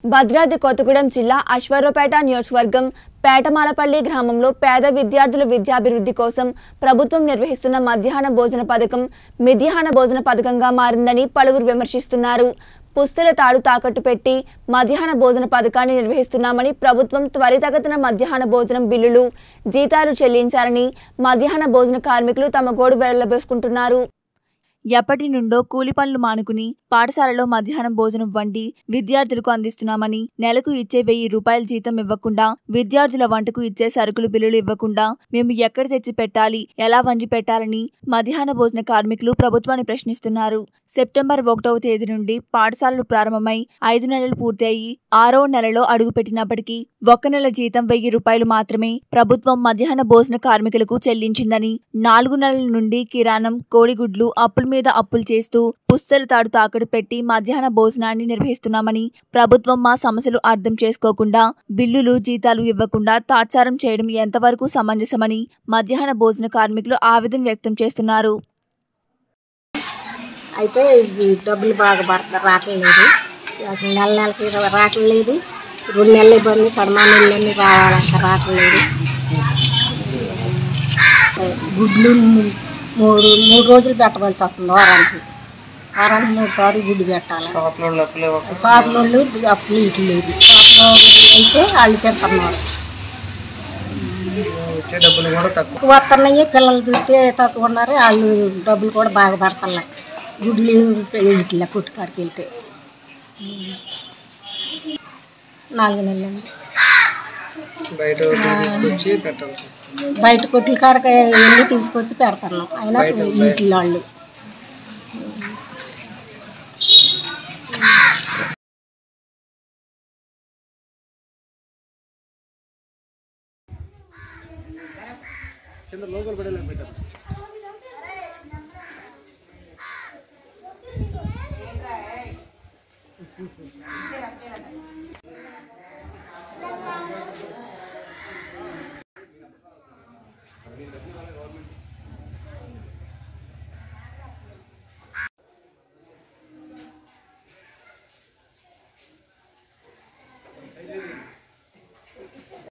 భద్రాద్రి కొత్తగూడెం జిల్లా అశ్వరపేట నియోజకవర్గం పేటమాలపల్లి గ్రామంలో పేద విద్యార్థుల విద్యాభివృద్ధి కోసం ప్రభుత్వం నిర్వహిస్తున్న మధ్యాహ్న భోజన పథకం మధ్యాహ్న భోజన పథకంగా మారిందని పలువురు విమర్శిస్తున్నారు పుస్తల తాడు తాకట్టు పెట్టి మధ్యాహ్న భోజన పథకాన్ని నిర్వహిస్తున్నామని ప్రభుత్వం త్వరితగతిన మధ్యాహ్న భోజనం బిల్లులు జీతాలు చెల్లించాలని మధ్యాహ్న భోజన కార్మికులు తమ గోడు వెళ్లబోసుకుంటున్నారు ఎప్పటి నుండో కూలి పనులు మానుకుని పాఠశాలలో మధ్యాహ్నం భోజనం వండి విద్యార్థులకు అందిస్తున్నామని నెలకు ఇచ్చే వెయ్యి రూపాయల జీతం ఇవ్వకుండా విద్యార్థుల వంటకు ఇచ్చే సరుకులు బిల్లులు ఇవ్వకుండా మేము ఎక్కడ తెచ్చి పెట్టాలి ఎలా వండి పెట్టాలని మధ్యాహ్న భోజన కార్మికులు ప్రభుత్వాన్ని ప్రశ్నిస్తున్నారు సెప్టెంబర్ ఒకటవ తేదీ నుండి పాఠశాలలు ప్రారంభమై ఐదు నెలలు పూర్తయి ఆరో నెలలో అడుగుపెట్టినప్పటికీ ఒక్క నెల జీతం వెయ్యి రూపాయలు మాత్రమే ప్రభుత్వం మధ్యాహ్న భోజన కార్మికులకు చెల్లించిందని నాలుగు నెలల నుండి కిరాణం కోడిగుడ్లు అప్పుల మీద అప్పులు చేస్తూ పుస్తల తాడు తాకట్టు పెట్టి మధ్యాహ్న భోజనాన్ని నిర్వహిస్తున్నామని ప్రభుత్వం మా సమస్యలు అర్థం చేసుకోకుండా బిల్లులు జీతాలు ఇవ్వకుండా తాత్సారం చేయడం ఎంతవరకు సమంజసమని మధ్యాహ్న భోజన కార్మికులు ఆవేదన వ్యక్తం చేస్తున్నారు అయితే ఇది డబ్బులు బాగా పడతారు రావట్లేదు అసలు నెల నెలకి రావట్లేదు రెండు నెలలు ఇబ్బంది కడమా నెలలు రావాలంట రావట్లేదు గుడ్లు మూ- మూడు మూడు రోజులు పెట్టవలసి వస్తుంది వారానికి వారానికి మూడు సార్లు గుడ్డు పెట్టాలి షాపుల వాళ్ళు అప్పులు ఇటు లేదు షాపులో అయితే వాళ్ళు తింటున్నారు వచ్చే డబ్బులు కూడా తక్కువ తక్కువ వస్తున్నాయి పిల్లలు చూస్తే తక్కువ ఉన్నారు వాళ్ళు డబ్బులు కూడా బాగా పడుతున్నాయి గుడ్లు ఇట్లా కొట్టుకాడికి వెళ్తే నాలుగు నెలలు బయట వచ్చి తీసుకొచ్చి పెట్టాల్సి వస్తుంది బయట కొట్ల కాడకి వెళ్ళి తీసుకొచ్చి పెడతాను అయినా వీటిలో వాళ్ళు కింద లోకల్ పడేలా పెట్టారు